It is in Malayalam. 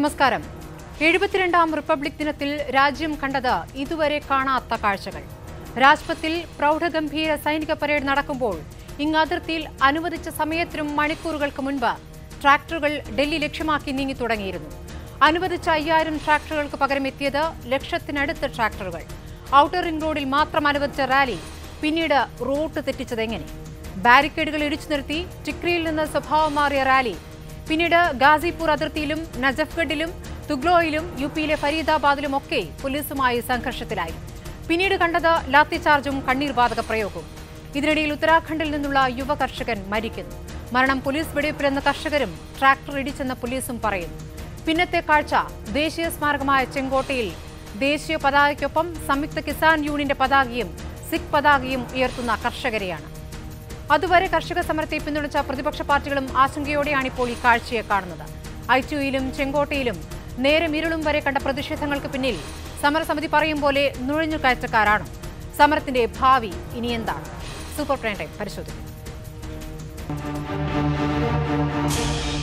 നമസ്കാരം എഴുപത്തിരണ്ടാം റിപ്പബ്ലിക് ദിനത്തിൽ രാജ്യം കണ്ടത് ഇതുവരെ കാണാത്ത കാഴ്ചകൾ രാജ്പഥിൽ പ്രൗഢഗംഭീര സൈനിക പരേഡ് നടക്കുമ്പോൾ ഇങ്ങ് അതിർത്തിയിൽ അനുവദിച്ച സമയത്തിനും മണിക്കൂറുകൾക്ക് മുൻപ് ട്രാക്ടറുകൾ ഡൽഹി ലക്ഷ്യമാക്കി നീങ്ങി തുടങ്ങിയിരുന്നു അനുവദിച്ച അയ്യായിരം ട്രാക്ടറുകൾക്ക് പകരം എത്തിയത് ലക്ഷത്തിനടുത്ത് ട്രാക്ടറുകൾ ഔട്ടർ റിംഗ് റോഡിൽ മാത്രം അനുവദിച്ച റാലി പിന്നീട് റൂട്ട് തെറ്റിച്ചതെങ്ങനെ ബാരിക്കേഡുകൾ ഇടിച്ചു നിർത്തി ടിക്രിയിൽ നിന്ന് സ്വഭാവം മാറിയ റാലി പിന്നീട് ഗാസിപൂർ അതിർത്തിയിലും നജഫ്ഗഡിലും തുഗ്ലോയിലും യു പിയിലെ ഫരീദാബാദിലും ഒക്കെ പോലീസുമായി സംഘർഷത്തിലായി പിന്നീട് കണ്ടത് ലാത്തിചാർജും കണ്ണീർ വാതക പ്രയോഗവും ഇതിനിടയിൽ ഉത്തരാഖണ്ഡിൽ നിന്നുള്ള യുവ കർഷകൻ മരിക്കുന്നു മരണം പോലീസ് വെടിവെപ്പിലെന്ന കർഷകരും ട്രാക്ടർ ഇടിച്ചെന്ന പോലീസും പറയുന്നു പിന്നത്തെ കാഴ്ച ദേശീയ സ്മാരകമായ ചെങ്കോട്ടയിൽ ദേശീയ പതാകയ്ക്കൊപ്പം സംയുക്ത കിസാൻ യൂണിയന്റെ പതാകയും സിഖ് പതാകയും ഉയർത്തുന്ന കർഷകരെയാണ് അതുവരെ കർഷക സമരത്തെ പിന്തുണച്ച പ്രതിപക്ഷ പാർട്ടികളും ആശങ്കയോടെയാണ് ഇപ്പോൾ ഈ കാഴ്ചയെ കാണുന്നത് ഐറ്റുയിലും ചെങ്കോട്ടയിലും നേരം ഇരുളും വരെ കണ്ട പ്രതിഷേധങ്ങൾക്ക് പിന്നിൽ സമരസമിതി പറയും പോലെ നുഴഞ്ഞു കയറ്റക്കാരാണോ സമരത്തിന്റെ ഭാവി ഇനി എന്താണ് സൂപ്പർ പ്രൈം ടൈം പരിശോധിക്കും